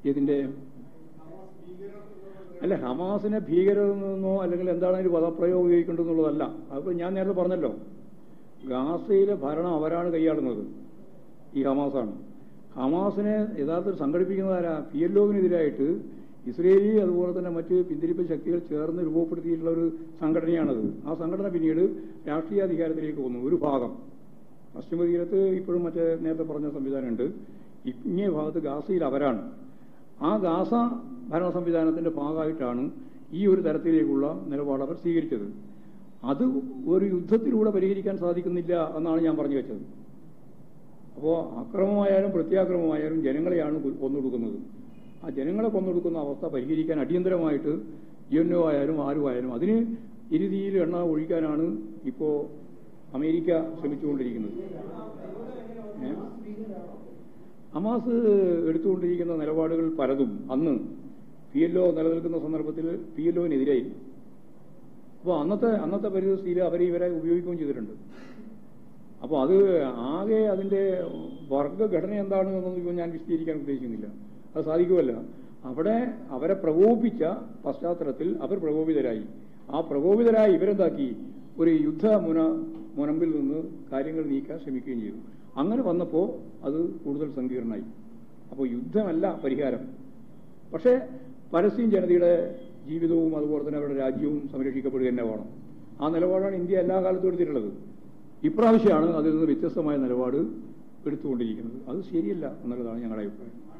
ഇതിന്റെ അല്ല ഹമാസിനെ ഭീകരമെന്നോ അല്ലെങ്കിൽ എന്താണ് ഒരു പദപ്രയോഗം ഉപയോഗിക്കേണ്ടതെന്നുള്ളതല്ല അതിപ്പോൾ ഞാൻ നേരത്തെ പറഞ്ഞല്ലോ ഗാസയിലെ ഭരണം അവരാണ് കൈയാളുന്നത് ഈ ഹമാസാണ് ഹമാസിനെ യഥാർത്ഥത്തിൽ സംഘടിപ്പിക്കുന്നത് ആരാ പി എൽ ഒവിനെതിരായിട്ട് ഇസ്രയേലി അതുപോലെ തന്നെ മറ്റ് പിന്തിരിപ്പ് ശക്തികൾ ചേർന്ന് രൂപപ്പെടുത്തിയിട്ടുള്ള ഒരു സംഘടനയാണത് ആ സംഘടന പിന്നീട് രാഷ്ട്രീയ അധികാരത്തിലേക്ക് വന്നു ഒരു ഭാഗം പശ്ചിമ തീരത്ത് ഇപ്പോഴും മറ്റേ നേരത്തെ പറഞ്ഞ സംവിധാനമുണ്ട് ഇങ്ങേ ഭാഗത്ത് ഗാസയിൽ അവരാണ് ആ ഗാസ ഭരണ സംവിധാനത്തിന്റെ ഭാഗമായിട്ടാണ് ഈ ഒരു തരത്തിലേക്കുള്ള നിലപാട് അവർ സ്വീകരിച്ചത് അത് ഒരു യുദ്ധത്തിലൂടെ പരിഹരിക്കാൻ സാധിക്കുന്നില്ല എന്നാണ് ഞാൻ പറഞ്ഞു വെച്ചത് അപ്പോൾ അക്രമമായാലും പ്രത്യാക്രമമായാലും ജനങ്ങളെയാണ് കൊ- കൊന്നൊടുക്കുന്നത് ആ ജനങ്ങളെ കൊന്നൊടുക്കുന്ന അവസ്ഥ പരിഹരിക്കാൻ അടിയന്തരമായിട്ട് യുഎൻഒ ആയാലും ആരും ആയാലും അതിന് ഇരുതിയിൽ എണ്ണ ഒഴിക്കാനാണ് ഇപ്പോൾ അമേരിക്ക ശ്രമിച്ചുകൊണ്ടിരിക്കുന്നത് ഏ? ഹമാസ് എടുത്തുകൊണ്ടിരിക്കുന്ന നിലപാടുകൾ പലതും അന്ന് പി എൽ ഒ നിലനിൽക്കുന്ന സന്ദർഭത്തിൽ പി എൽ ഒവിനെതിരായി അപ്പോൾ അന്നത്തെ അന്നത്തെ പരിസ്ഥിതിയിൽ അവരെ ഇവരെ ഉപയോഗിക്കുകയും ചെയ്തിട്ടുണ്ട് അപ്പോൾ അത് ആകെ അതിന്റെ വർഗഘടന എന്താണ് എന്നൊന്നും ഞാൻ വിശദീകരിക്കാൻ ഉദ്ദേശിക്കുന്നില്ല അത് സാധിക്കുമല്ല അവിടെ അവരെ പ്രകോപിപ്പിച്ച പശ്ചാത്തലത്തിൽ അവർ പ്രകോപിതരായി ആ പ്രകോപിതരായി ഇവരെന്താക്കി ഒരു യുദ്ധ മുന മുനമ്പിൽ നിന്ന് കാര്യങ്ങൾ നീക്കാൻ ശ്രമിക്കുകയും ചെയ്തു അങ്ങനെ വന്നപ്പോൾ അത് കൂടുതൽ സങ്കീർണമായി അപ്പോൾ യുദ്ധമല്ല പരിഹാരം പക്ഷേ പലസ്തീൻ ജനതയുടെ ജീവിതവും അതുപോലെ തന്നെ അവരുടെ രാജ്യവും സംരക്ഷിക്കപ്പെടുക തന്നെ വേണം ആ നിലപാടാണ് ഇന്ത്യ എല്ലാ കാലത്തും എടുത്തിട്ടുള്ളത് ഇപ്രാവശ്യമാണ് അതിൽ നിന്ന് വ്യത്യസ്തമായ നിലപാട് എടുത്തുകൊണ്ടിരിക്കുന്നത് അത് ശരിയല്ല എന്നുള്ളതാണ് ഞങ്ങളുടെ അഭിപ്രായം